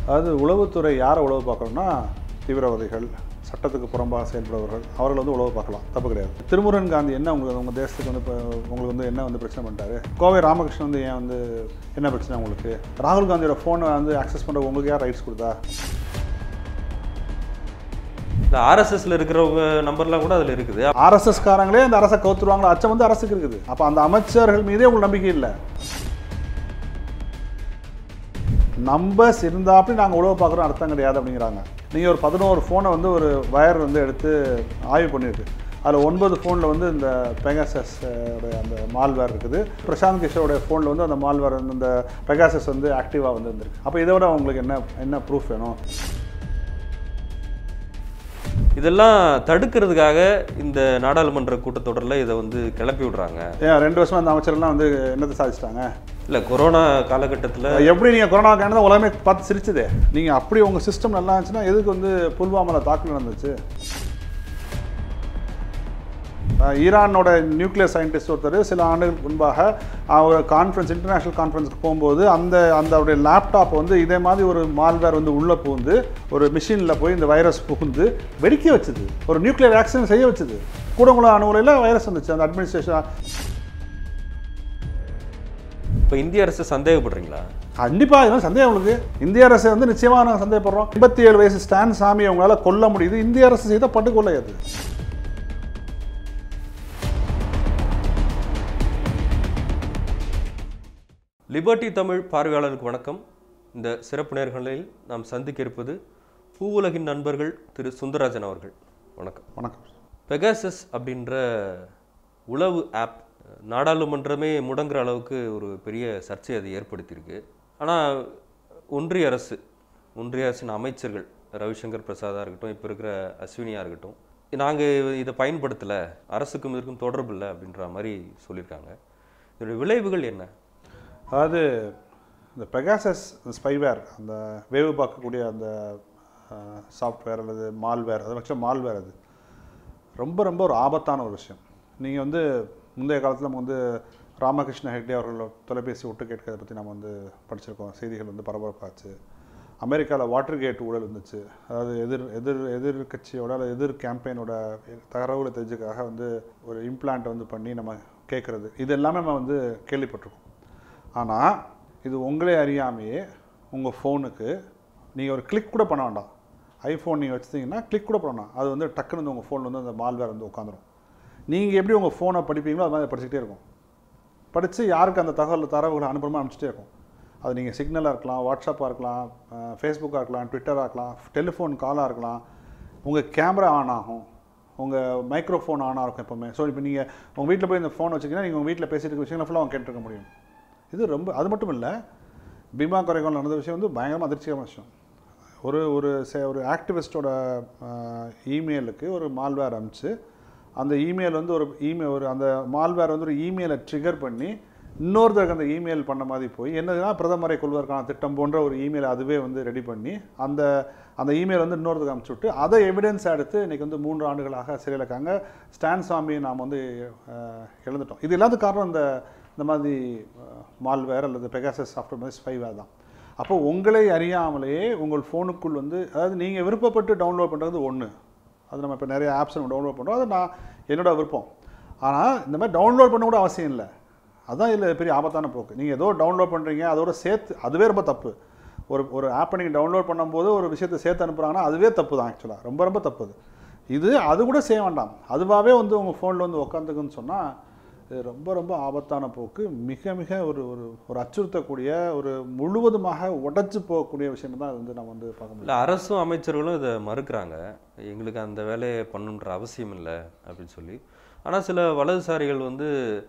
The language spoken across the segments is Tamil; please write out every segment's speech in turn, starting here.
அதாவது உளவுத்துறை யாரை உளவு பார்க்கணும்னா தீவிரவாதிகள் சட்டத்துக்கு புறம்பாக செயல்படுபவர்கள் அவர்கள் வந்து உளவு பார்க்கலாம் தப்பு கிடையாது திருமுருகன் காந்தி என்ன உங்களுக்கு உங்கள் தேசத்துக்கு வந்து இப்போ உங்களுக்கு வந்து என்ன வந்து பிரச்சனை பண்ணிட்டாரு கோவை ராமகிருஷ்ணன் வந்து ஏன் வந்து என்ன பிரச்சனை உங்களுக்கு ராகுல் காந்தியோட ஃபோனை வந்து ஆக்சஸ் பண்ணுற உங்களுக்கு யார் ரைட்ஸ் கொடுத்தா இல்லை ஆர்எஸ்எஸ்ல இருக்கிறவங்க நம்பர்லாம் கூட அதில் இருக்குது ஆர்எஸ்எஸ் காரங்களே அந்த அரசை கவுத்துருவாங்களா அச்சம் வந்து அரசுக்கு இருக்குது அப்போ அந்த அமைச்சர்கள் மீதே உங்களுக்கு நம்பிக்கை இல்லை நம்பர்ஸ் இருந்தாப்படி நாங்கள் உழவு பார்க்குறோம் அர்த்தம் கிடையாது அப்படிங்கிறாங்க நீங்கள் ஒரு பதினோரு ஃபோனை வந்து ஒரு வயர் வந்து எடுத்து ஆய்வு பண்ணியிருக்கு அதில் ஒன்பது ஃபோனில் வந்து இந்த பெகாசஸ் உடைய அந்த மால்வேர் இருக்குது பிரசாந்த் கிஷோருடைய ஃபோனில் வந்து அந்த மால்வேர் வந்து இந்த பெகாசஸ் வந்து ஆக்டிவாக வந்து இருந்திருக்கு அப்போ இதை விட உங்களுக்கு என்ன என்ன ப்ரூஃப் வேணும் இதெல்லாம் தடுக்கிறதுக்காக இந்த நாடாளுமன்ற கூட்டத்தொடரில் இதை வந்து கிளப்பி விடுறாங்க ஏன் ரெண்டு வருஷமா அந்த அமைச்சர்லாம் வந்து என்னத்தை சாதிச்சிட்டாங்க இல்லை கொரோனா காலகட்டத்தில் எப்படி நீங்கள் கொரோனா காரணம் உலகமே பார்த்து சிரிச்சதே நீங்கள் அப்படி உங்கள் சிஸ்டம் நல்லா இருந்துச்சுன்னா எதுக்கு வந்து புல்வாமாவில் தாக்குதல் நடந்துச்சு அஹ் ஈரானோட நியூக்ளியர் சயின்டிஸ்ட் ஒருத்தர் சில ஆண்டுகளுக்கு முன்பாக அவர் கான்ஃபரன்ஸ் இன்டர்நேஷனல் கான்ஃபரன்ஸ்க்கு போகும்போது அந்த அந்த அவருடைய லேப்டாப் வந்து இதே மாதிரி ஒரு மால்வேர் வந்து உள்ளே புகுந்து ஒரு மிஷினில் போய் இந்த வைரஸ் புகுந்து வெடிக்க வச்சுது ஒரு நியூக்ளியர் ஆக்சிடென்ட் செய்ய வச்சுது கூடங்குளம் அணுகுலையில் வைரஸ் வந்துச்சு அந்த அட்மினிஸ்ட்ரேஷன் இப்போ இந்திய அரசு சந்தேகப்படுறீங்களா கண்டிப்பாக இதெல்லாம் சந்தேகம் உங்களுக்கு இந்திய அரசை வந்து நிச்சயமாக நாங்கள் சந்தேகப்படுறோம் எண்பத்தி ஏழு வயசு ஸ்டான் சாமி அவங்களால கொல்ல முடியுது இந்திய அரசு செய்த பட்டுக்கொலை அது லிபர்ட்டி தமிழ் பார்வையாளருக்கு வணக்கம் இந்த சிறப்பு நேர்களில் நாம் சந்திக்க இருப்பது பூவுலகின் நண்பர்கள் திரு சுந்தரராஜன் அவர்கள் வணக்கம் வணக்கம் பெகாசஸ் அப்படின்ற உளவு ஆப் நாடாளுமன்றமே முடங்குற அளவுக்கு ஒரு பெரிய சர்ச்சை அது ஏற்படுத்தியிருக்கு ஆனால் ஒன்றிய அரசு ஒன்றிய அரசின் அமைச்சர்கள் ரவிசங்கர் பிரசாதாக இருக்கட்டும் இப்போ இருக்கிற அஸ்வினியாக இருக்கட்டும் நாங்கள் இதை பயன்படுத்தலை அரசுக்கும் இதற்கும் தொடர்பு இல்லை அப்படின்ற மாதிரி சொல்லியிருக்காங்க இதோட விளைவுகள் என்ன அதாவது இந்த பெகாசஸ் ஸ்பைவேர் அந்த வேவு பார்க்கக்கூடிய அந்த சாஃப்ட்வேர் அல்லது மால்வேர் அது ஆக்சுவலாக மால்வேர் அது ரொம்ப ரொம்ப ஒரு ஆபத்தான ஒரு விஷயம் நீங்கள் வந்து முந்தைய காலத்தில் நம்ம வந்து ராமகிருஷ்ண ஹெக்டே அவர்கள் தொலைபேசி ஒட்டு கேட்கிறத பற்றி நம்ம வந்து படிச்சிருக்கோம் செய்திகள் வந்து பரபரப்பாச்சு அமெரிக்காவில் வாட்டர் கேட் ஊழல் இருந்துச்சு அதாவது எதிர் எதிர் எதிர்கட்சியோட அல்லது எதிர் கேம்பெயினோட தகவலை தெரிஞ்சுக்காக வந்து ஒரு இம்ப்ளான்ட் வந்து பண்ணி நம்ம கேட்குறது இது எல்லாமே நம்ம வந்து கேள்விப்பட்டிருக்கோம் ஆனால் இது உங்களே அறியாமையே உங்கள் ஃபோனுக்கு நீங்கள் ஒரு கிளிக் கூட பண்ண வேண்டாம் ஐஃபோன் நீங்கள் வச்சிட்டிங்கன்னா கிளிக் கூட பண்ண வேண்டாம் அது வந்து டக்குன்னு வந்து உங்கள் ஃபோனில் வந்து அந்த மால்வேர் வந்து உட்காந்துரும் நீங்கள் எப்படி உங்கள் ஃபோனை படிப்பீங்களோ அது மாதிரி படிச்சுக்கிட்டே இருக்கும் படித்து யாருக்கு அந்த தகவல் தரவுகளை அனுப்புறமோ அனுப்பிச்சிட்டே இருக்கும் அது நீங்கள் சிக்னலாக இருக்கலாம் வாட்ஸ்அப்பாக இருக்கலாம் ஃபேஸ்புக்காக இருக்கலாம் ட்விட்டராக இருக்கலாம் டெலிஃபோன் காலாக இருக்கலாம் உங்கள் கேமரா ஆன் ஆகும் உங்கள் மைக்ரோஃபோன் ஆனாக இருக்கும் எப்போவுமே ஸோ இப்போ நீங்கள் உங்கள் வீட்டில் போய் இந்த ஃபோன் வச்சிங்கன்னா நீங்கள் உங்கள் வீட்டில் பேசிட்டு இருக்க விஷயங்களை ஃபுல்லாக அவங்க கேட்டுருக்க முடியும் இது ரொம்ப அது மட்டும் இல்லை பீமா குறைகள் நடந்த விஷயம் வந்து பயங்கரமாக அதிர்ச்சியான விஷயம் ஒரு ஒரு சே- ஒரு ஆக்டிவிஸ்டோட இமெயிலுக்கு ஒரு மால்வேர் அனுப்பிச்சு அந்த இமெயில் வந்து ஒரு இமெயில் ஒரு அந்த மால்வேர் வந்து ஒரு இமெயிலை ட்ரிகர் பண்ணி இன்னொருத்தருக்கு அந்த இமெயில் பண்ண மாதிரி போய் என்னதுன்னா பிரதமரை கொள்வதற்கான திட்டம் போன்ற ஒரு இமெயில் அதுவே வந்து ரெடி பண்ணி அந்த அந்த இமெயில் வந்து இன்னொருத்தருக்கு அனுப்பிச்சு விட்டு அதை எவிடன்ஸ் எடுத்து இன்னைக்கு வந்து மூன்று ஆண்டுகளாக சிறையில் இருக்காங்க ஸ்டான் சாமி நாம் வந்து அஹ், இழந்துட்டோம் இது எல்லாத்துக்கும் காரணம் இந்த இந்த மாதிரி மால்வேர் அல்லது பெகாசஸ் சாஃப்ட்வேர் மாதிரி ஸ்பைவேர் தான் அப்போ உங்களை அறியாமலேயே உங்கள் ஃபோனுக்குள் வந்து அதாவது நீங்கள் விருப்பப்பட்டு டவுன்லோட் பண்ணுறது ஒன்று அது நம்ம இப்போ நிறைய ஆப்ஸ் நம்ம டவுன்லோட் பண்ணுறோம் அது நான் என்னோட விருப்பம் ஆனால் இந்த மாதிரி டவுன்லோட் பண்ண கூட அவசியம் இல்லை அதான் இதில் பெரிய ஆபத்தான போக்கு நீங்கள் ஏதோ டவுன்லோட் பண்ணுறீங்க அதோட சேர்த்து அதுவே ரொம்ப தப்பு ஒரு ஒரு ஆப்பை நீங்கள் டவுன்லோட் பண்ணும்போது ஒரு விஷயத்தை சேர்த்து அனுப்புகிறாங்கன்னா அதுவே தப்பு தான் ஆக்சுவலாக ரொம்ப ரொம்ப தப்பு அது இது அது கூட செய்ய வேண்டாம் அதுவாகவே வந்து உங்கள் ஃபோனில் வந்து உட்காந்துக்குன்னு சொன்னால் இது ரொம்ப ரொம்ப ஆபத்தான போக்கு மிக மிக ஒரு ஒரு ஒரு அச்சுறுத்தக்கூடிய ஒரு முழுவதுமாக உடைச்சு போகக்கூடிய விஷயம் தான் இது வந்து நம்ம வந்து பார்க்க முடியும் இல்லை அரசும் அமைச்சர்களும் இதை மறுக்கிறாங்க எங்களுக்கு அந்த வேலையை பண்ணணுன்ற அவசியம் இல்லை அப்படின்னு சொல்லி ஆனால் சில வலதுசாரிகள் வந்து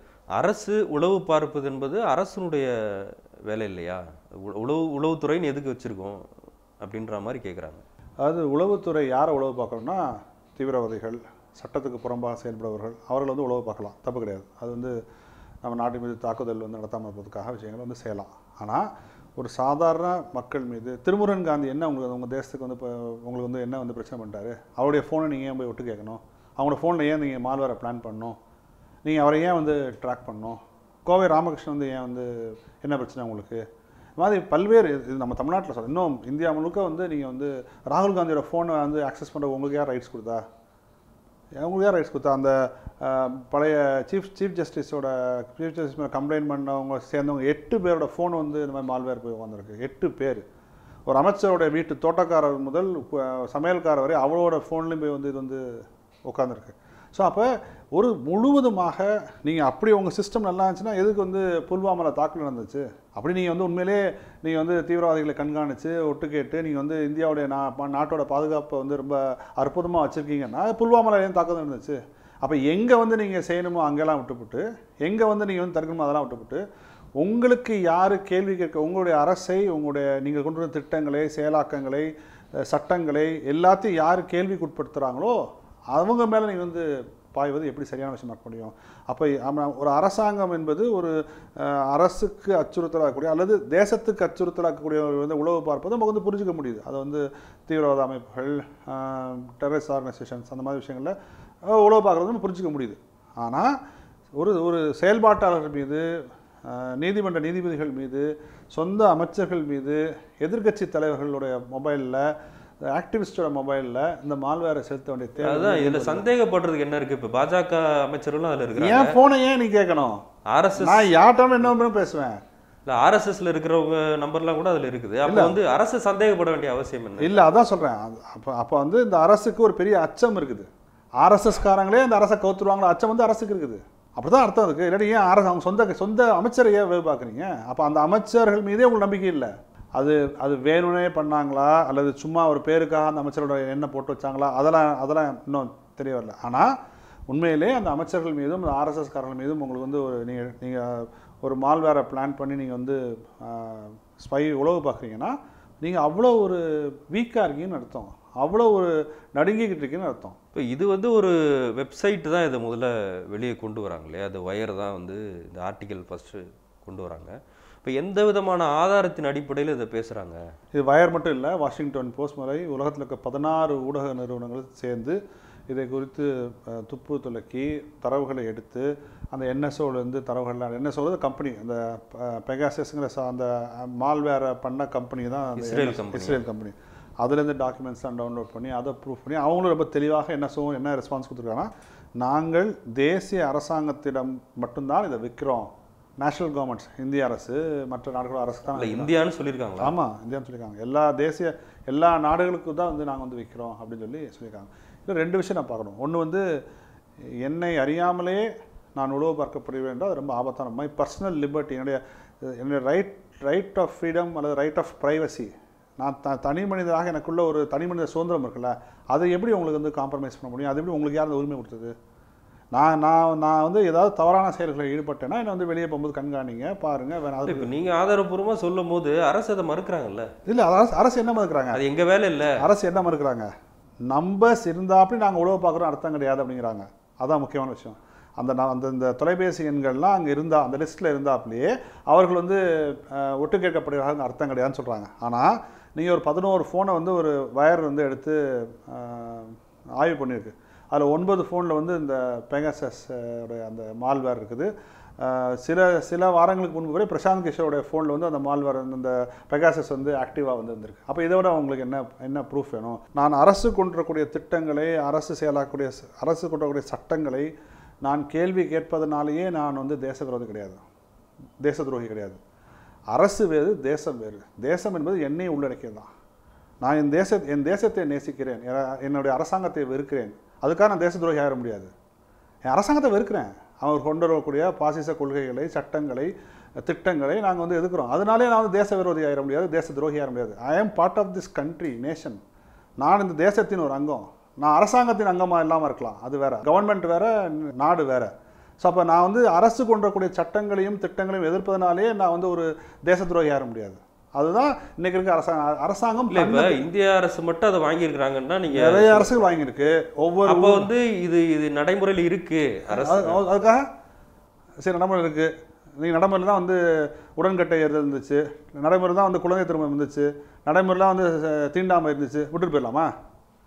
அரசு உளவு பார்ப்பது என்பது அரசனுடைய வேலை இல்லையா உ- உளவு உளவுத்துறைன்னு எதுக்கு வச்சுருக்கோம் அப்படின்ற மாதிரி கேட்குறாங்க அதாவது உளவுத்துறை யாரை உளவு பார்க்கணும்னா தீவிரவாதிகள் சட்டத்துக்கு புறம்பாக செயல்படுபவர்கள் அவர்கள் வந்து உளவு பார்க்கலாம் தப்பு கிடையாது அது வந்து நம்ம நாட்டின் மீது தாக்குதல் வந்து நடத்தாமல் இருப்பதற்காக விஷயங்களை வந்து செய்யலாம் ஆனால் ஒரு சாதாரண மக்கள் மீது திருமுருகன் காந்தி என்ன உங்களுக்கு உங்கள் தேசத்துக்கு வந்து இப்போ உங்களுக்கு வந்து என்ன வந்து பிரச்சனை பண்ணிட்டாரு அவருடைய ஃபோனை நீங்கள் ஏன் போய் விட்டு கேட்கணும் அவங்களோட ஃபோனில் ஏன் நீங்கள் மால்வேரை பிளான் பண்ணணும் நீங்கள் அவரை ஏன் வந்து ட்ராக் பண்ணணும் கோவை ராமகிருஷ்ணன் வந்து ஏன் வந்து என்ன பிரச்சனை உங்களுக்கு இந்த மாதிரி பல்வேறு இது நம்ம தமிழ்நாட்டில் சொல்ல இன்னும் இந்தியா முழுக்க வந்து நீங்கள் வந்து ராகுல் காந்தியோட ஃபோனை வந்து ஆக்சஸ் பண்ணுற உங்களுக்கு யார் ரைட்ஸ் கொடுத்தா உங்களுக்கு யார் ரைட்ஸ் கொடுத்தா அந்த அஹ், பழைய சீஃப் சீஃப் ஜஸ்டிஸோட சீஃப் ஜஸ்டிஸ் மேலே கம்ப்ளைண்ட் பண்ணவங்க சேர்ந்தவங்க எட்டு பேரோட ஃபோன் வந்து இந்த மாதிரி மால்வேர் போய் வந்திருக்கு எட்டு பேர் ஒரு அமைச்சரோட வீட்டு தோட்டக்காரர் முதல் அஹ், சமையல்காரர் வரை அவளோட ஃபோன்லேயும் போய் வந்து இது வந்து உட்காந்துருக்கு ஸோ அப்போ ஒரு முழுவதுமாக நீங்கள் அப்படி உங்கள் சிஸ்டம் நல்லா இருந்துச்சுன்னா எதுக்கு வந்து புல்வாமாவில் தாக்குதல் நடந்துச்சு அப்படி நீங்கள் வந்து உண்மையிலே நீங்கள் வந்து தீவிரவாதிகளை கண்காணித்து ஒட்டு கேட்டு நீங்கள் வந்து இந்தியாவுடைய நா பா- நாட்டோட பாதுகாப்பை வந்து ரொம்ப அற்புதமாக வச்சுருக்கீங்கன்னா புல்வாமாவில் ஏன் தாக்குதல் நடந்துச்சு அப்போ எங்கே வந்து நீங்கள் செய்யணுமோ அங்கெல்லாம் விட்டுப்புட்டு எங்கே வந்து நீங்கள் வந்து தடுக்கணுமோ அதெல்லாம் விட்டுப்புட்டு உங்களுக்கு யார் கேள்வி கேட்க உங்களுடைய அரசை உங்களுடைய நீங்கள் கொண்டு வந்த திட்டங்களை செயலாக்கங்களை அஹ், சட்டங்களை எல்லாத்தையும் யார் கேள்விக்கு உட்படுத்துகிறாங்களோ அவங்க மேலே நீங்கள் வந்து பாய்வது எப்படி சரியான விஷயம் இருக்க முடியும் அப்போ ஆமா, ஒரு அரசாங்கம் என்பது ஒரு அஹ், அரசுக்கு அச்சுறுத்தலாகக்கூடிய அல்லது தேசத்துக்கு அச்சுறுத்தலாகக்கூடிய ஒரு வந்து உளவு பார்ப்பது நமக்கு வந்து புரிஞ்சுக்க முடியுது அது வந்து தீவிரவாத அமைப்புகள் டெரரிஸ்ட் ஆர்கனைசேஷன்ஸ் அந்த மாதிரி விஷயங்களில் அஹ், உளவு பார்க்குறது நம்ம புரிஞ்சுக்க முடியுது ஆனால் ஒரு ஒரு செயல்பாட்டாளர்கள் மீது அஹ், நீதிமன்ற நீதிபதிகள் மீது சொந்த அமைச்சர்கள் மீது எதிர்க்கட்சி தலைவர்களுடைய மொபைலில் ஆக்டிவிஸ்டோட மொபைலில் இந்த மால்வேரை செலுத்த வேண்டிய தேவை அதுதான் இதுல சந்தேகப்படுறதுக்கு என்ன இருக்கு இப்ப பாஜக அமைச்சர்களும் அதுல இருக்கிறாங்க ஏன் ஃபோனை ஏன் நீ கேட்கணும் ஆர்எஸ்எஸ் நான் யார்ட்டாம என்ன வேணும் பேசுவேன் இல்ல ஆர்எஸ்எஸ்ல இருக்கிறவங்க நம்பர்லாம் கூட அதுல இருக்குது அப்ப வந்து அரசு சந்தேகப்பட வேண்டிய அவசியம் என்ன இல்லை அதான் சொல்கிறேன் அப்போ அப்போ வந்து இந்த அரசுக்கு ஒரு பெரிய அச்சம் இருக்குது ஆர்எஸ்எஸ் காரங்களே இந்த அரசை கவுத்துருவாங்களோ அச்சம் வந்து அரசுக்கு இருக்குது அப்படிதான் அர்த்தம் இருக்குது இல்லாட்டி ஏன் அரசு அவங்க சொந்த சொந்த அமைச்சரை ஏன் வேவு பார்க்குறீங்க அப்போ அந்த அமைச்சர்கள் மீதே உங்களுக்கு நம்பிக்கை இல்லை அது அது வேணும்னே பண்ணாங்களா அல்லது சும்மா ஒரு பேருக்காக அந்த அமைச்சரோட எண்ணெய் போட்டு வச்சாங்களா அதெல்லாம் அதெல்லாம் இன்னும் தெரிய வரல ஆனால் உண்மையிலே அந்த அமைச்சர்கள் மீதும் அந்த ஆர்எஸ்எஸ் காரர்கள் மீதும் உங்களுக்கு வந்து ஒரு நீங்கள் நீங்கள் ஒரு மால்வேரை பிளான் பண்ணி நீங்கள் வந்து ஸ்பை உழவு பார்க்குறீங்கன்னா நீங்கள் அவ்வளோ ஒரு வீக்காக இருக்கீங்கன்னு அர்த்தம் அவ்வளோ ஒரு நடுங்கிக்கிட்டு இருக்கீங்கன்னு அர்த்தம் இப்போ இது வந்து ஒரு வெப்சைட் தான் இதை முதல்ல வெளியே கொண்டு வராங்க இல்லையா அது வயர் தான் வந்து இந்த ஆர்டிக்கல் ஃபஸ்ட்டு கொண்டு வராங்க இப்போ எந்த விதமான ஆதாரத்தின் அடிப்படையில் இதை பேசுகிறாங்க இது வயர் மட்டும் இல்லை வாஷிங்டன் போஸ்ட் முறை உலகத்தில் இருக்க பதினாறு ஊடக நிறுவனங்கள் சேர்ந்து இதை குறித்து அஹ், துப்பு துலக்கி தரவுகளை எடுத்து அந்த என்எஸ்ஓலேருந்து தரவுகள்லாம் NSO வது கம்பெனி அந்த பெகாசஸ்ங்கிற அந்த மால்வேரை பண்ண கம்பெனி தான் அந்த Israel NS company. Israel company அதுலேருந்து டாக்குமெண்ட்ஸ்லாம் டவுன்லோட் பண்ணி அதை ப்ரூஃப் பண்ணி அவங்களும் ரொம்ப தெளிவாக என்ன சொல்லுவோம் என்ன ரெஸ்பான்ஸ் கொடுத்துருக்காங்கன்னா நாங்கள் தேசிய அரசாங்கத்திடம் மட்டும்தான் இதை விற்கிறோம் நேஷனல் கவர்மெண்ட்ஸ் இந்திய அரசு மற்ற நாடுகளோட அரசு தான் இல்லை இந்தியான்னு சொல்லியிருக்காங்களா ஆமாம் இந்தியான்னு சொல்லியிருக்காங்க எல்லா தேசிய எல்லா நாடுகளுக்கும் தான் வந்து நாங்கள் வந்து விற்கிறோம் அப்படின்னு சொல்லி சொல்லியிருக்காங்க இல்லை ரெண்டு விஷயம் நான் பார்க்கணும் ஒன்று வந்து என்னை அறியாமலே நான் உழவு பார்க்கப்படுவேன் என்றால் அது ரொம்ப ஆபத்தான மை பர்சனல் லிபர்ட்டி என்னுடைய என்னுடைய ரைட் ரைட் ஆஃப் ஃப்ரீடம் அல்லது ரைட் ஆஃப் ப்ரைவசி நான் த தனி மனிதராக எனக்குள்ள ஒரு தனி மனித சுதந்திரம் இருக்குல்ல அதை எப்படி உங்களுக்கு வந்து காம்ப்ரமைஸ் பண்ண முடியும் அது எப்படி உங்களுக்கு யார் அந்த உரிமை கொடுத்தது நான் நான் நான் வந்து ஏதாவது தவறான செயல்களில் ஈடுபட்டேன்னா என்னை வந்து வெளியே போகும்போது கண்காணிங்க பாருங்கள் வேணா அது இப்போ நீங்கள் ஆதாரப்பூர்வமாக சொல்லும் போது அரசு அதை மறுக்கிறாங்கல்ல இல்லை அரசு அரசு என்ன மறுக்கிறாங்க அது எங்கள் வேலை இல்லை அரசு என்ன மறுக்கிறாங்க நம்பர்ஸ் இருந்தாப்படி நாங்கள் உழவு பார்க்குறோம் அர்த்தம் கிடையாது அப்படிங்கிறாங்க அதான் முக்கியமான விஷயம் அந்த ந- அந்த இந்த தொலைபேசி எண்கள்லாம் அங்கே இருந்தா அந்த லிஸ்ட்டில் இருந்தாப்லேயே அவர்கள் வந்து அஹ், ஒட்டு கேட்கப்படுகிறாங்க அர்த்தம் கிடையாதுன்னு சொல்கிறாங்க ஆனால் நீங்கள் ஒரு பதினோரு ஃபோனை வந்து ஒரு வயர் வந்து எடுத்து அஹ், ஆய்வு பண்ணியிருக்கு அதில் ஒன்பது ஃபோனில் வந்து இந்த பெகாசஸ் உடைய அந்த மால்வேர் இருக்குது அஹ், சில சில வாரங்களுக்கு முன்பு வரை பிரசாந்த் கிஷோருடைய ஃபோனில் வந்து அந்த மால்வேர் அந்த பெகாசஸ் வந்து ஆக்டிவாக வந்து இருந்திருக்கு அப்போ இதை விட உங்களுக்கு என்ன என்ன ப்ரூஃப் வேணும் நான் அரசு கொண்டிருக்கக்கூடிய திட்டங்களை அரசு செயலாக்கக்கூடிய ச- அரசு கொண்டிருக்கக்கூடிய சட்டங்களை நான் கேள்வி கேட்பதனாலேயே நான் வந்து தேச விரோதி கிடையாது தேச துரோகி கிடையாது அரசு வேறு தேசம் வேறு தேசம் என்பது என்னை உள்ளடக்கியது தான் நான் என் தேச என் தேசத்தை நேசிக்கிறேன் என- என்னுடைய அரசாங்கத்தை வெறுக்கிறேன் அதுக்காக நான் தேச துரோகி ஆயிட முடியாது என் அரசாங்கத்தை வெறுக்கிறேன் அவர் கொண்டு வரக்கூடிய பாசிச கொள்கைகளை சட்டங்களை திட்டங்களை நாங்கள் வந்து எதிர்க்கிறோம் அதனாலே நான் வந்து தேச விரோதி ஆயிட முடியாது தேச துரோகி ஆயிட முடியாது I am part of this country nation நான் இந்த தேசத்தின் ஒரு அங்கம் நான் அரசாங்கத்தின் அங்கமாக இல்லாமல் இருக்கலாம் அது வேற கவர்மெண்ட் வேற நாடு வேற ஸோ அப்போ நான் வந்து அரசு கொண்டக்கூடிய சட்டங்களையும் திட்டங்களையும் எதிர்ப்பதனாலே நான் வந்து ஒரு தேச துரோகி ஆயிட முடியாது அதுதான் இன்னைக்கு இருக்க அரசாங்கம் அரசாங்கம் இல்லை இப்போ இந்திய அரசு மட்டும் அதை வாங்கியிருக்கிறாங்கன்னா நீங்கள் நிறைய அரசுகள் வாங்கியிருக்கு ஒவ்வொரு அப்போ வந்து இது இது நடைமுறையில் இருக்கு அரசு அது- அது- அதுக்காக சரி நடைமுறை இருக்குது நீங்கள் நடைமுறையில் தான் வந்து உடன்கட்டை ஏறுதல் இருந்துச்சு நடைமுறை தான் வந்து குழந்தை திருமணம் இருந்துச்சு நடைமுறையில் வந்து அஹ், தீண்டாமை இருந்துச்சு விட்டுட்டு போயிடலாமா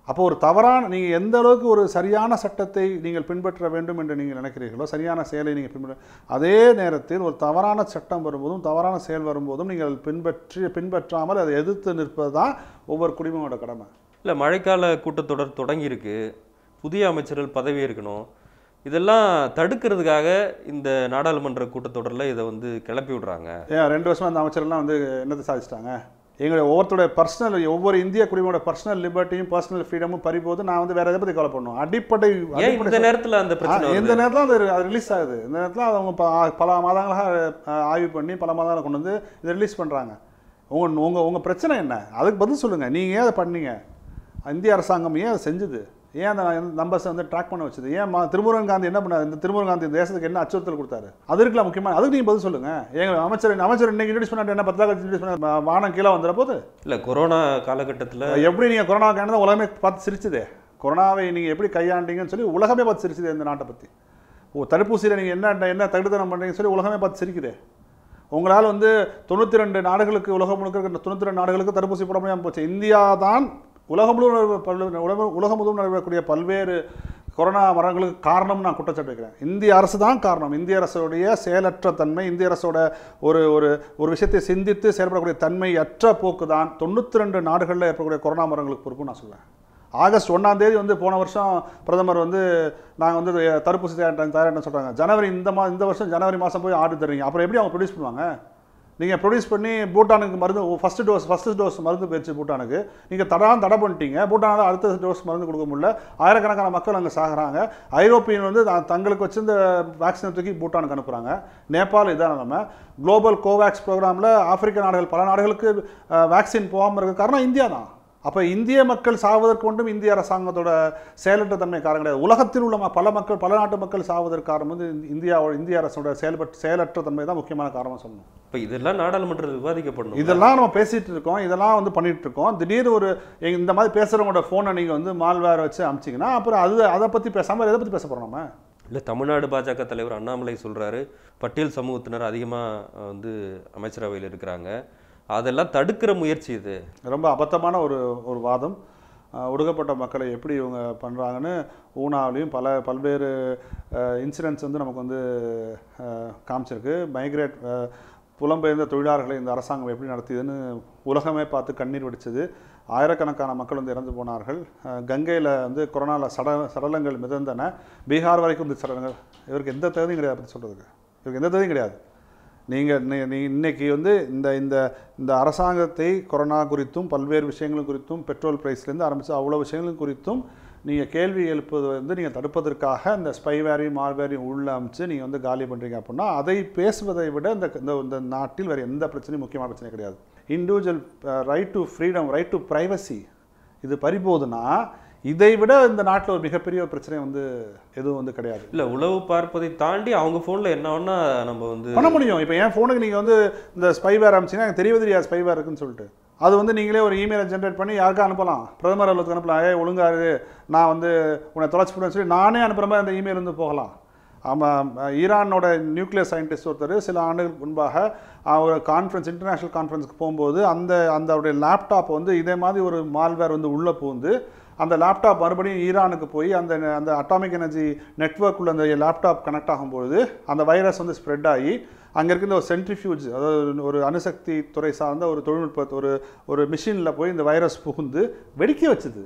அப்போ ஒரு தவறான நீங்கள் எந்த அளவுக்கு ஒரு சரியான சட்டத்தை நீங்கள் பின்பற்ற வேண்டும் என்று நீங்கள் நினைக்கிறீர்களோ சரியான செயலை நீங்கள் பின்பற்ற அதே நேரத்தில் ஒரு தவறான சட்டம் வரும்போதும் தவறான செயல் வரும்போதும் நீங்கள் பின்பற்றி பின்பற்றாமல் அதை எதிர்த்து நிற்பது தான் ஒவ்வொரு குடிமகனோட கடமை இல்லை மழைக்கால கூட்டத்தொடர் தொடங்கியிருக்கு புதிய அமைச்சர்கள் பதவி இருக்கணும் இதெல்லாம் தடுக்கிறதுக்காக இந்த நாடாளுமன்ற கூட்டத்தொடரில் இதை வந்து கிளப்பி விடுறாங்க ஏன் ரெண்டு வருஷமா அந்த அமைச்சர்லாம் வந்து என்னத்தை சாதிச்சிட்டாங்க எங்களுடைய ஒவ்வொருத்தருடைய பர்சனல் ஒவ்வொரு இந்திய குடிமகனோட பர்சனல் லிபர்ட்டியும் பர்சனல் ஃப்ரீடமும் பறிபோது நான் வந்து வேற எதை பற்றி கவலை பண்ணும் அடிப்படை ஏன் அடிப்படை இந்த நேரத்தில் அந்த பிரச்சனை ஆ, வருது? இந்த நேரத்தில் அது அது ரிலீஸ் ஆகுது இந்த நேரத்தில் அவங்க ப- பல மாதங்களாக அஹ், ஆய்வு பண்ணி பல மாதங்களை கொண்டு வந்து இதை ரிலீஸ் பண்ணுறாங்க உங்கள் உங்கள் உங்கள் பிரச்சனை என்ன அதுக்கு பதில் சொல்லுங்கள் நீங்கள் ஏன் அதை பண்ணீங்க இந்திய அரசாங்கம் ஏன் அதை செஞ்சுது ஏன் அந்த நம்பர்ஸை வந்து ட்ராக் பண்ண வச்சது ஏன் மா திருமுருகன் காந்தி என்ன பண்ணாரு இந்த திருமுருகன் காந்தி இந்த தேசத்துக்கு என்ன அச்சுறுத்தல் கொடுத்தாரு அது இருக்கலாம் முக்கியமான அதுக்கு நீங்கள் பதில் சொல்லுங்கள் எங்கள் அமைச்சர் அமைச்சர் இன்னைக்கு இன்ட்ரடியூஸ் பண்ணாட்டு என்ன பத்து கழிச்சு இன்ட்ரடியூஸ் பண்ண வானம் கீழே வந்துட போது இல்லை கொரோனா காலகட்டத்தில் எப்படி நீங்கள் கொரோனா கையாண்டதை உலகமே பார்த்து சிரிச்சுதே கொரோனாவை நீங்கள் எப்படி கையாண்டீங்கன்னு சொல்லி உலகமே பார்த்து சிரிச்சுதே இந்த நாட்டை பற்றி ஓ தடுப்பூசியில் நீங்கள் என்ன என்ன தகுதித்தனம் பண்ணுறீங்கன்னு சொல்லி உலகமே பார்த்து சிரிக்குதே உங்களால் வந்து தொண்ணூற்றி ரெண்டு நாடுகளுக்கு உலகம் முழுக்க இருக்கிற தொண்ணூற்றி ரெண்டு நாடுகளுக்கு தடுப்பூசி போட முடியாமல் போச்சு இந்தியா தான் உலகம் முழுவதும் நடைபெற- பல்வேறு உலகம் உலகம் முழுவதும் நடைபெறக்கூடிய பல்வேறு கொரோனா மரணங்களுக்கு காரணம் நான் குற்றச்சாட்டு வைக்கிறேன் இந்திய அரசு தான் காரணம் இந்திய அரசுடைய செயலற்ற தன்மை இந்திய அரசோட ஒரு ஒரு ஒரு விஷயத்தை சிந்தித்து செயல்படக்கூடிய தன்மை அற்ற போக்கு தான் தொண்ணூற்றி ரெண்டு நாடுகளில் ஏற்படக்கூடிய கொரோனா மரணங்களுக்கு பொறுப்பு நான் சொல்வேன் ஆகஸ்ட் ஒன்றாம் தேதி வந்து போன வருஷம் பிரதமர் வந்து நாங்கள் வந்து தடுப்பூசி தயாரிட்டோம் தயாரிட்டோம் சொல்கிறாங்க ஜனவரி இந்த மா இந்த வருஷம் ஜனவரி மாதம் போய் ஆர்டர் தர்றீங்க அப்புறம் எப்படி அவங்க ப்ரொடியூஸ் பண்ணுவாங்க நீங்கள் ப்ரொடியூஸ் பண்ணி பூட்டானுக்கு மருந்து ஃபஸ்ட்டு டோஸ் ஃபஸ்ட்டு டோஸ் மருந்து போயிடுச்சு பூட்டானுக்கு நீங்கள் தடான் தடை பண்ணிட்டீங்க பூட்டானால் அடுத்த டோஸ் மருந்து கொடுக்க முடியல ஆயிரக்கணக்கான மக்கள் அங்கே சாகுறாங்க ஐரோப்பியன் வந்து த- தங்களுக்கு வச்சிருந்த வேக்சினை தூக்கி பூட்டானுக்கு அனுப்புகிறாங்க நேபாள் இதான் நிலைமை குளோபல் கோவேக்ஸ் ப்ரோக்ராமில் ஆப்பிரிக்க நாடுகள் பல நாடுகளுக்கு வேக்சின் போகாமல் இருக்க காரணம் இந்தியா தான் அப்போ இந்திய மக்கள் சாவதற்கு மட்டும் இந்திய அரசாங்கத்தோட செயலற்ற தன்மை காரணம் கிடையாது உலகத்தில் உள்ள ம- பல மக்கள் பல நாட்டு மக்கள் சாவதற்கு காரணம் வந்து இந்தியாவோட இந்திய அரசோட செயல்பட்டு செயலற்ற தன்மை தான் முக்கியமான காரணம் சொல்லணும் இப்போ இதெல்லாம் நாடாளுமன்றத்தில் விவாதிக்கப்படணும் இதெல்லாம் நம்ம பேசிட்டு இருக்கோம் இதெல்லாம் வந்து பண்ணிட்டு இருக்கோம் திடீர்னு ஒரு எங்க- இந்த மாதிரி பேசுறவங்களோட ஃபோனை நீங்க வந்து மால்வேர் வச்சு அமிச்சிங்கன்னா அப்புறம் அது அதை பத்தி பேசாம எதை பத்தி பேச போறோம் நம்ம இல்லை தமிழ்நாடு பாஜக தலைவர் அண்ணாமலை சொல்றாரு பட்டியல் சமூகத்தினர் அதிகமாக வந்து அமைச்சரவையில் இருக்கிறாங்க அதெல்லாம் தடுக்கிற முயற்சி இது ரொம்ப அபத்தமான ஒரு ஒரு வாதம் அஹ், ஒடுக்கப்பட்ட மக்களை எப்படி இவங்க பண்ணுறாங்கன்னு ஊனாவிலையும் பல பல்வேறு இன்சிடென்ட்ஸ் வந்து நமக்கு வந்து அஹ், காமிச்சிருக்கு மைக்ரேட் அஹ், புலம்பெயர்ந்த தொழிலாளர்களை இந்த அரசாங்கம் எப்படி நடத்தியதுன்னு உலகமே பார்த்து கண்ணீர் வடிச்சது ஆயிரக்கணக்கான மக்கள் வந்து இறந்து போனார்கள் கங்கையில் வந்து கொரோனாவில் சட சடலங்கள் மிதந்தன பீகார் வரைக்கும் இந்த சடலங்கள் இவருக்கு எந்த தகுதியும் கிடையாது பற்றி சொல்கிறதுக்கு இவருக்கு எந்த தகுதியும் கிடையாது நீங்கள் நீ இன்னைக்கு வந்து இந்த இந்த இந்த அரசாங்கத்தை கொரோனா குறித்தும் பல்வேறு விஷயங்கள் குறித்தும் பெட்ரோல் ப்ரைஸ்லேருந்து ஆரம்பித்து அவ்வளோ விஷயங்கள் குறித்தும் நீங்கள் கேள்வி எழுப்புவது வந்து நீங்கள் தடுப்பதற்காக இந்த ஸ்பைவேரையும் மால்வேரையும் உள்ள அமைச்சு நீங்கள் வந்து காலி பண்ணுறீங்க அப்படின்னா அதை பேசுவதை விட இந்த இந்த இந்த நாட்டில் வேறு எந்த பிரச்சனையும் முக்கியமான பிரச்சனை கிடையாது individual right to freedom right to privacy இது பறிபோகுதுன்னா இதை விட இந்த நாட்டில் ஒரு மிகப்பெரிய ஒரு பிரச்சனை வந்து எதுவும் வந்து கிடையாது இல்லை உளவு பார்ப்பதை தாண்டி அவங்க ஃபோனில் என்ன வேணா நம்ம வந்து பண்ண முடியும் இப்போ என் ஃபோனுக்கு நீங்கள் வந்து இந்த ஸ்பைவேர் அனுப்பிச்சிங்கன்னா எனக்கு தெரியவே தெரியாது ஸ்பைவேர் இருக்குன்னு சொல்லிட்டு அது வந்து நீங்களே ஒரு இமெயிலை ஜென்ரேட் பண்ணி யாருக்கா அனுப்பலாம் பிரதமர் அலுவலகத்துக்கு அனுப்பலாம் ஏ ஒழுங்கா இரு நான் வந்து உன்னை தொலைச்சி போடுவேன்னு சொல்லி நானே அனுப்புகிற மாதிரி அந்த இமெயில் வந்து போகலாம் ஆமாம் ஈரானோட நியூக்ளியர் சயின்டிஸ்ட் ஒருத்தர் சில ஆண்டுகளுக்கு முன்பாக அஹ், ஒரு கான்ஃபரன்ஸ் இன்டர்நேஷ்னல் கான்ஃபரன்ஸ்க்கு போகும்போது அந்த அந்த அவருடைய லேப்டாப் வந்து இதே மாதிரி ஒரு மால்வேர் வந்து உள்ளே பூந்து அந்த லேப்டாப் மறுபடியும் ஈரானுக்கு போய் அந்த அந்த அட்டாமிக் எனர்ஜி நெட்ஒர்க்குள்ள அந்த லேப்டாப் கனெக்ட் ஆகும்பொழுது அந்த வைரஸ் வந்து ஸ்ப்ரெட் ஆகி அங்கே இருக்கிற ஒரு சென்ட்ரிஃபியூஜ் அதாவது ஒரு அணுசக்தி துறை சார்ந்த ஒரு தொழில்நுட்ப ஒரு ஒரு மிஷினில் போய் இந்த வைரஸ் புகுந்து வெடிக்க வச்சுது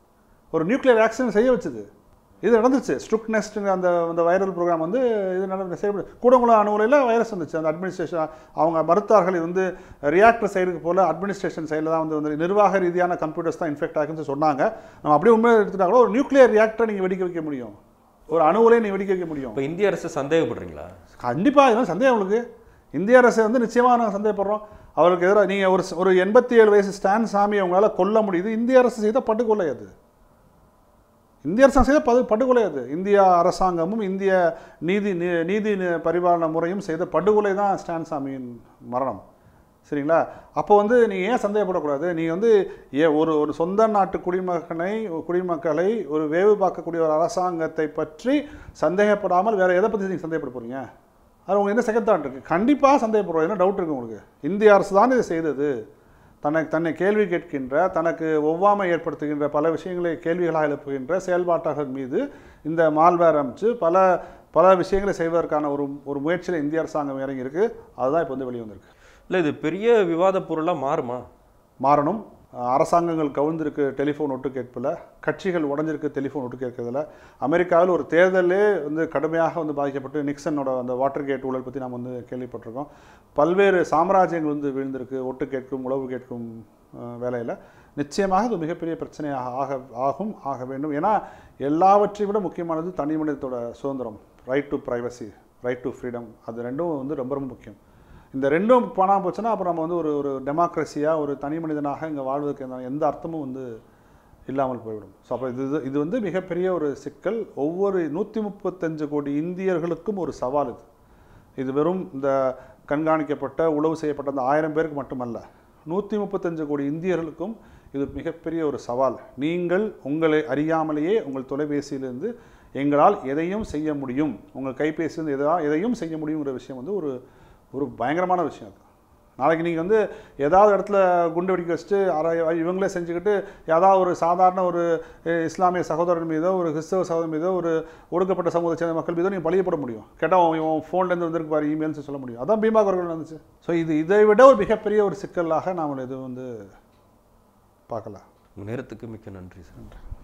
ஒரு நியூக்ளியர் ஆக்சிடென்ட் செய்ய வச்சுது இது நடந்துச்சு ஸ்ட்ருக் நெஸ்ட்டுங்கிற அந்த அந்த வைரல் ப்ரோக்ராம் வந்து இது நடந்து செய்யப்படு கூடங்குளம் அணுகுலையில் வைரஸ் வந்துச்சு அந்த அட்மினிஸ்ட்ரேஷன் அவங்க மறுத்தார்கள் இது வந்து ரியாக்டர் சைடுக்கு போல அட்மினிஸ்ட்ரேஷன் சைடில் தான் வந்து வந்து நிர்வாக ரீதியான கம்ப்யூட்டர்ஸ் தான் இன்ஃபெக்ட் ஆகுன்னு சொன்னாங்க நம்ம அப்படியே உண்மையை எடுத்துட்டா கூட ஒரு நியூக்ளியர் ரியாக்டரை நீங்கள் வெடிக்க வைக்க முடியும் ஒரு அணுவிலே நீ வெடிக்க வைக்க முடியும் இப்போ இந்திய அரசு சந்தேகப்படுறீங்களா கண்டிப்பாக இதெல்லாம் சந்தேகம் உங்களுக்கு இந்திய அரசை வந்து நிச்சயமாக நாங்கள் சந்தேகப்படுறோம் அவருக்கு எதிராக நீங்கள் ஒரு ஒரு எண்பத்தி ஏழு வயசு ஸ்டான் சாமி அவங்களால கொல்ல முடியுது இந்திய அரசு செய்த படுகொலை அது இந்திய அரசாங்கம் செய்த படு படுகொலை அது இந்திய அரசாங்கமும் இந்திய நீதி நீ- நீதி நி- பரிபாலன முறையும் செய்த படுகொலை தான் ஸ்டான் சாமியின் மரணம் சரிங்களா அப்போ வந்து நீங்கள் ஏன் சந்தேகப்படக்கூடாது நீங்கள் வந்து ஏ ஒரு ஒரு சொந்த நாட்டு குடிமகனை குடிமக்களை ஒரு வேவு பார்க்கக்கூடிய ஒரு அரசாங்கத்தை பற்றி சந்தேகப்படாமல் வேற எதை பற்றி நீங்கள் சந்தேகப்பட போறீங்க அது உங்களுக்கு என்ன செகண்ட் தாட் இருக்குது கண்டிப்பாக சந்தேகப்படுறோம் என்ன டவுட் இருக்குது உங்களுக்கு இந்திய அரசு தான் இதை செய்தது தனக்கு தன்னை கேள்வி கேட்கின்ற தனக்கு ஒவ்வாமை ஏற்படுத்துகின்ற பல விஷயங்களை கேள்விகளாக எழுப்புகின்ற செயல்பாட்டாளர்கள் மீது இந்த மால்வேர் அமைச்சு பல பல விஷயங்களை செய்வதற்கான ஒரு ஒரு முயற்சியில் இந்திய அரசாங்கம் இறங்கியிருக்கு அதுதான் இப்போ வந்து வெளியே வந்திருக்கு இல்லை இது பெரிய விவாத பொருளாக மாறுமா மாறணும் அஹ் அரசாங்கங்கள் கவுந்திருக்கு டெலிஃபோன் ஒட்டு கேட்பில் கட்சிகள் உடஞ்சிருக்கு டெலிஃபோன் ஒட்டு கேட்கறதில்ல அமெரிக்காவில் ஒரு தேர்தலே வந்து கடுமையாக வந்து பாதிக்கப்பட்டு நிக்சனோட அந்த வாட்டர் கேட் ஊழல் பற்றி நாம் வந்து கேள்விப்பட்டிருக்கோம் பல்வேறு சாம்ராஜ்யங்கள் வந்து வீழ்ந்திருக்கு ஒட்டு கேட்கும் உளவு கேட்கும் வேலையில் நிச்சயமாக இது மிகப்பெரிய பிரச்சனையாக ஆக ஆகும் ஆக வேண்டும் ஏன்னா எல்லாவற்றையும் விட முக்கியமானது தனி மனிதத்தோட சுதந்திரம் right to privacy right to freedom அது ரெண்டும் வந்து ரொம்ப ரொம்ப முக்கியம் இந்த ரெண்டும் பணம் போச்சுன்னா அப்புறம் நம்ம வந்து ஒரு ஒரு டெமோக்ரஸியாக ஒரு தனி மனிதனாக இங்கே வாழ்வதற்கு எந்த- எந்த அர்த்தமும் வந்து இல்லாமல் போய்விடும் ஸோ அப்போ இது இது வந்து மிகப்பெரிய ஒரு சிக்கல் ஒவ்வொரு நூற்றி முப்பத்தஞ்சு கோடி இந்தியர்களுக்கும் ஒரு சவால் இது இது வெறும் இந்த கண்காணிக்கப்பட்ட உளவு செய்யப்பட்ட அந்த ஆயிரம் பேருக்கு மட்டுமல்ல நூற்றி முப்பத்தஞ்சு கோடி இந்தியர்களுக்கும் இது மிகப்பெரிய ஒரு சவால் நீங்கள் உங்களை அறியாமலேயே உங்கள் தொலைபேசியிலிருந்து எங்களால் எதையும் செய்ய முடியும் உங்கள் கைபேசியிலிருந்து எதா எதையும் செய்ய முடியுங்கிற விஷயம் வந்து ஒரு ஒரு பயங்கரமான விஷயம் அது நாளைக்கு நீங்கள் வந்து ஏதாவது இடத்துல குண்டு வெடிக்க வச்சுட்டு அரை இவங்களே செஞ்சுக்கிட்டு ஏதாவது ஒரு சாதாரண ஒரு அஹ், இஸ்லாமிய சகோதரன் மீதோ ஒரு கிறிஸ்தவ சகோதரன் மீதோ ஒரு ஒடுக்கப்பட்ட சமூகத்தை சேர்ந்த மக்கள் மீதோ நீங்கள் பழியப்பட முடியும் கேட்டால் இவன் ஃபோன்லேருந்து வந்திருக்கு பாரு இமெயில்ஸ் சொல்ல முடியும் அதான் பீமா குரல் வந்துச்சு ஸோ இது இதை விட ஒரு மிகப்பெரிய ஒரு சிக்கலாக நாம் இது வந்து பார்க்கலாம் உங்கள் நேரத்துக்கு மிக்க நன்றி சார்